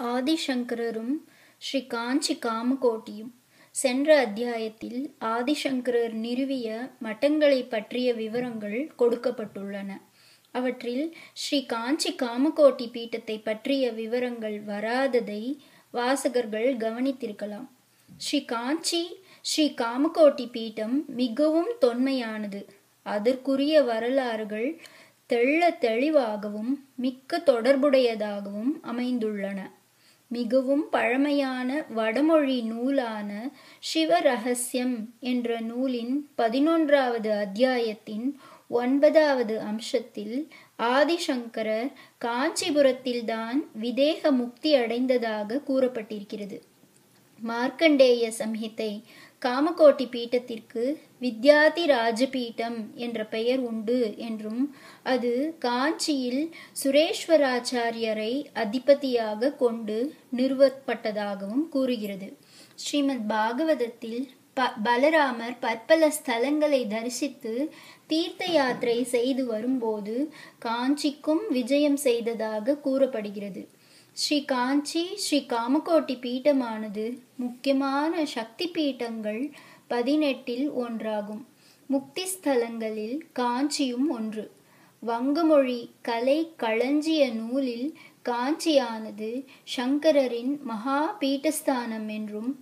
ஆதிசங்கரரும் ஸ்ரீ காஞ்சி காமகோட்டியும் சென்ற அத்தியாயத்தில் ஆதிசங்கரர் நிறுவிய மட்டங்களைப் பற்றிய விவரங்கள் கொடுக்கப்பட்டுள்ளன அவற்றில் ஸ்ரீ காஞ்சி காமகோட்டி பீட்டத்தை பற்றிய விவரங்கள் வராததை வாசகர்கள் கவனித்திருக்கலாம் ஸ்ரீ காஞ்சி ஸ்ரீ காமகோட்டி பீட்டம் மிகவும் தொன்மையானது அதற்குரிய வரலாறுகள் தெள்ள தெளிவாகவும் மிக்க தொடர்புடையதாகவும் அமைந்துள்ளன மிகவும் பழமையான வடமொழி நூலான சிவரகசியம் என்ற நூலின் பதினொன்றாவது அத்தியாயத்தின் ஒன்பதாவது அம்சத்தில் ஆதிசங்கரர் காஞ்சிபுரத்தில்தான் விதேக முக்தி அடைந்ததாக கூறப்பட்டிருக்கிறது மார்க்கண்டேய சம்ஹிதை காமகோட்டி பீட்டத்திற்கு வித்யாதி ராஜபீட்டம் என்ற பெயர் உண்டு என்றும் அது காஞ்சியில் சுரேஸ்வராச்சாரியரை அதிபதியாக கொண்டு நிறுவப்பட்டதாகவும் கூறுகிறது ஸ்ரீமத் பாகவதத்தில் ப பலராமர் பற்பல ஸ்தலங்களை தரிசித்து தீர்த்த யாத்திரை செய்து வரும்போது காஞ்சிக்கும் விஜயம் செய்ததாக கூறப்படுகிறது ஸ்ரீ காஞ்சி ஸ்ரீ காமகோட்டி பீட்டமானது முக்கியமான சக்தி பீட்டங்கள் பதினெட்டில் ஒன்றாகும் முக்தி ஸ்தலங்களில் காஞ்சியும் ஒன்று வங்கமொழி கலை களஞ்சிய நூலில் காஞ்சியானது சங்கரரின் மகா பீட்டஸ்தானம் என்றும்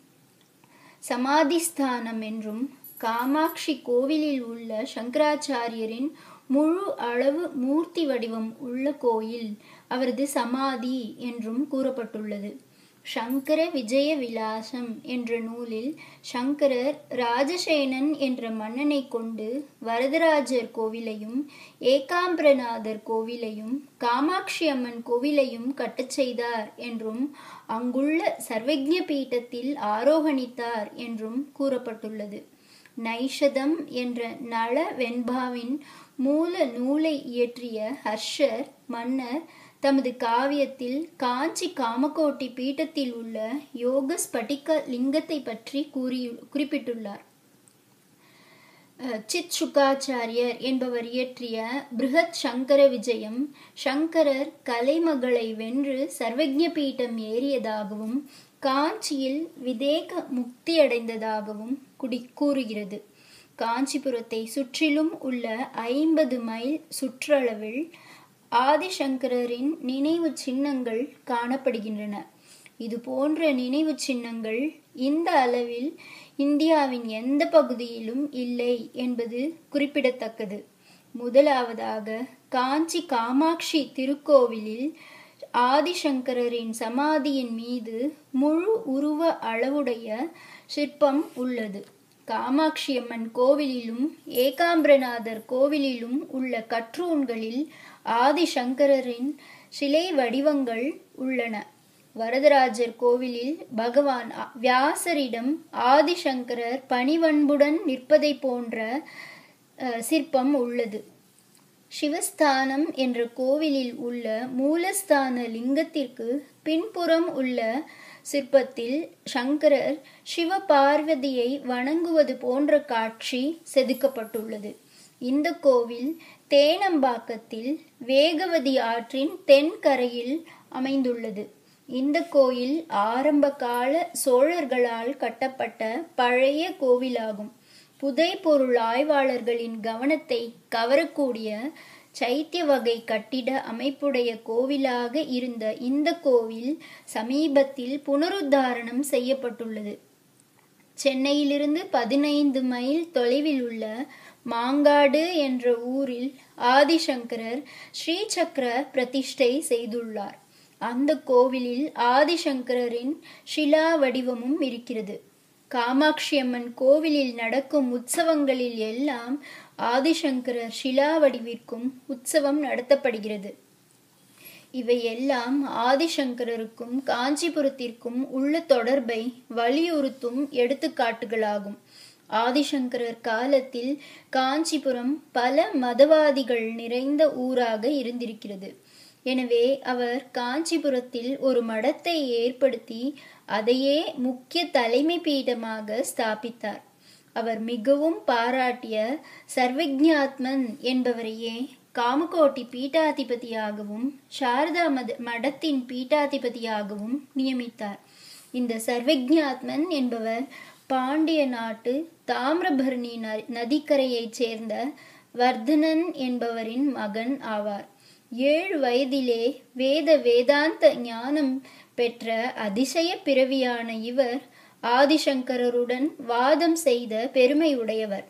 சமாதிஸ்தானம் என்றும் காமாட்சி கோவிலில் உள்ள சங்கராச்சாரியரின் முழு அளவு மூர்த்தி வடிவம் உள்ள கோயில் அவரது சமாதி என்றும் கூறப்பட்டுள்ளது சங்கர விஜய விலாசம் என்ற நூலில் சங்கரர் ராஜசேனன் என்ற மன்னனை கொண்டு வரதராஜர் கோவிலையும் ஏகாம்பரநாதர் கோவிலையும் காமாட்சி அம்மன் கோவிலையும் கட்டச் செய்தார் என்றும் அங்குள்ள சர்வஜ்ஞ பீட்டத்தில் ஆரோகணித்தார் என்றும் கூறப்பட்டுள்ளது நைஷதம் என்ற நள வெண்பாவின் மூல நூலை இயற்றிய ஹர்ஷர் மன்னர் தமது காவியத்தில் காஞ்சி காமகோட்டி பீட்டத்தில் உள்ள யோக ஸ்படிக லிங்கத்தை பற்றி கூறி குறிப்பிட்டுள்ளார் சித் சுகாச்சாரியர் என்பவர் இயற்றிய பிருகத் சங்கர விஜயம் சங்கரர் கலைமகளை வென்று சர்வஜ்ஞ பீட்டம் ஏறியதாகவும் காஞ்சியில் விதேக முக்தியடைந்ததாகவும் குடி கூறுகிறது காஞ்சிபுரத்தை சுற்றிலும் உள்ள ஐம்பது மைல் சுற்றளவில் ஆதிசங்கரின் நினைவு சின்னங்கள் காணப்படுகின்றன இது போன்ற நினைவு சின்னங்கள் இந்த அளவில் இந்தியாவின் எந்த பகுதியிலும் இல்லை என்பது குறிப்பிடத்தக்கது முதலாவதாக காஞ்சி காமாட்சி திருக்கோவிலில் ஆதிசங்கரின் சமாதியின் மீது முழு உருவ அளவுடைய சிற்பம் உள்ளது காமாட்சி அம்மன் கோவிலிலும் ஏகாம்பரநாதர் கோவிலிலும் உள்ள கற்றூன்களில் ஆதிசங்கரின் சிலை வடிவங்கள் உள்ளன வரதராஜர் கோவிலில் பகவான் வியாசரிடம் ஆதிசங்கரர் பணிவன்புடன் நிற்பதை போன்ற சிற்பம் உள்ளது சிவஸ்தானம் என்ற கோவிலில் உள்ள மூலஸ்தான லிங்கத்திற்கு பின்புறம் உள்ள சிற்பத்தில் சங்கரர் சிவபார்வதியை வணங்குவது போன்ற காட்சி செதுக்கப்பட்டுள்ளது இந்த கோவில் தேனம்பாக்கத்தில் வேகவதி ஆற்றின் தென்கரையில் அமைந்துள்ளது இந்த கோயில் ஆரம்ப கால சோழர்களால் கட்டப்பட்ட பழைய கோவிலாகும் புதை பொருள் ஆய்வாளர்களின் கவனத்தை கவரக்கூடிய சைத்திய வகை கட்டிட அமைப்புடைய கோவிலாக இருந்த இந்த கோவில் சமீபத்தில் புனருத்தாரணம் செய்யப்பட்டுள்ளது சென்னையிலிருந்து பதினைந்து மைல் தொலைவில் உள்ள மாங்காடு என்ற ஊரில் ஆதிசங்கரர் ஸ்ரீசக்கர பிரதிஷ்டை செய்துள்ளார் அந்த கோவிலில் ஆதிசங்கரின் ஷிலா வடிவமும் இருக்கிறது காமாட்சி அம்மன் கோவிலில் நடக்கும் உற்சவங்களில் எல்லாம் ஆதிசங்கரர் ஷிலா வடிவிற்கும் உற்சவம் நடத்தப்படுகிறது இவை எல்லாம் ஆதிசங்கரருக்கும் காஞ்சிபுரத்திற்கும் உள்ள தொடர்பை வலியுறுத்தும் எடுத்துக்காட்டுகளாகும் ஆதிசங்கரர் காலத்தில் காஞ்சிபுரம் பல மதவாதிகள் நிறைந்த ஊராக இருந்திருக்கிறது எனவே அவர் காஞ்சிபுரத்தில் ஒரு மடத்தை ஏற்படுத்தி அதையே முக்கிய தலைமை பீடமாக ஸ்தாபித்தார் அவர் மிகவும் பாராட்டிய சர்வஜாத்மன் என்பவரையே காமகோட்டி பீட்டாதிபதியாகவும் சாரதா மத மடத்தின் பீட்டாதிபதியாகவும் நியமித்தார் இந்த சர்வஜாத்மன் என்பவர் பாண்டிய நாட்டு தாமிரபரணி நதிக்கரையைச் சேர்ந்த வர்தனன் என்பவரின் மகன் ஆவார் ஏழு வயதிலே வேத வேதாந்த ஞானம் பெற்ற அதிசய பிறவியான இவர் ஆதிசங்கரருடன் வாதம் செய்த பெருமை உடையவர்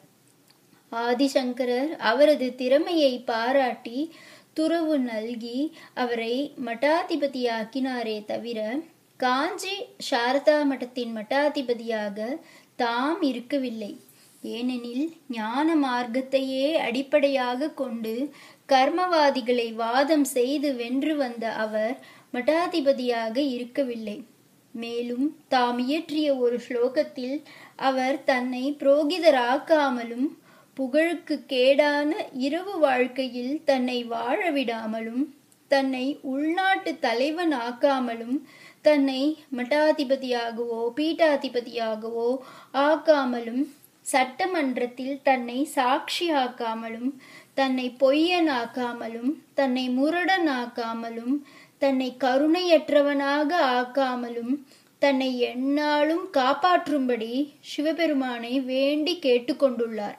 ஆதிசங்கரர் அவரது திறமையை பாராட்டி துறவு நல்கி அவரை மட்டாதிபதியாக்கினாரே தவிர காஞ்சி சாரதா மட்டத்தின் மட்டாதிபதியாக தாம் இருக்கவில்லை ஏனெனில் ஞான மார்க்கத்தையே அடிப்படையாக கொண்டு கர்மவாதிகளை வாதம் செய்து வென்று வந்த அவர் மட்டாதிபதியாக இருக்கவில்லை மேலும் தாம் இயற்றிய ஒரு ஸ்லோகத்தில் அவர் தன்னை புரோகிதராக்காமலும் புகழுக்கு கேடான இரவு வாழ்க்கையில் தன்னை வாழ விடாமலும் தன்னை உள்நாட்டு தலைவன் ஆக்காமலும் தன்னை மட்டாதிபதியாகவோ பீட்டாதிபதியாகவோ ஆக்காமலும் சட்டமன்றத்தில் தன்னை சாட்சியாக்காமலும் தன்னை பொய்யனாக்காமலும் தன்னை முரடனாக்காமலும் தன்னை கருணையற்றவனாக ஆக்காமலும் தன்னை எந்நாளும் காப்பாற்றும்படி சிவபெருமானை வேண்டி கேட்டுக்கொண்டுள்ளார்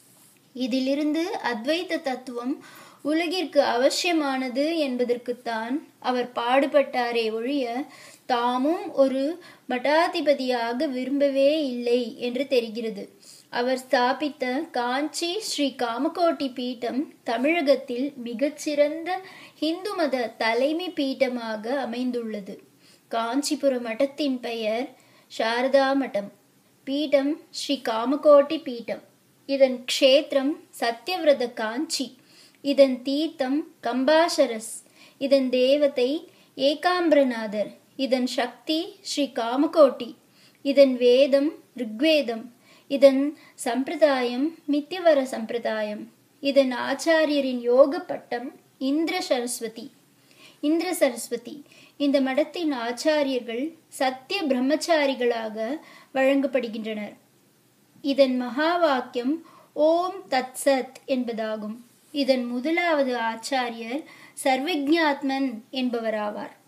இதிலிருந்து அத்வைத தத்துவம் உலகிற்கு அவசியமானது என்பதற்குத்தான் அவர் பாடுபட்டாரே ஒழிய தாமும் ஒரு மட்டாதிபதியாக விரும்பவே இல்லை என்று தெரிகிறது அவர் ஸ்தாபித்த காஞ்சி ஸ்ரீ காமகோட்டி பீட்டம் தமிழகத்தில் மிகச்சிறந்த இந்து மத தலைமை பீட்டமாக அமைந்துள்ளது காஞ்சிபுர மட்டத்தின் பெயர் சாரதா மட்டம் பீடம் ஸ்ரீ காமகோட்டி பீட்டம் இதன் க்ஷேத்திரம் சத்யவிரத காஞ்சி இதன் தீர்த்தம் கம்பாசரஸ் இதன் தேவதை ஏகாம்பிரநாதர் இதன் சக்தி ஸ்ரீ காமகோட்டி இதன் வேதம் ரிக்வேதம் இதன் சம்பிரதாயம் மித்தியவர சம்பிரதாயம் இதன் ஆச்சாரியரின் யோக பட்டம் இந்திர சரஸ்வதி இந்திர சரஸ்வதி இந்த மடத்தின் ஆச்சாரியர்கள் சத்திய பிரம்மச்சாரிகளாக வழங்கப்படுகின்றனர் இதன் மகா வாக்கியம் ஓம் தத் சத் என்பதாகும் இதன் முதலாவது ஆச்சாரியர் சர்வஜாத்மன் என்பவராவார்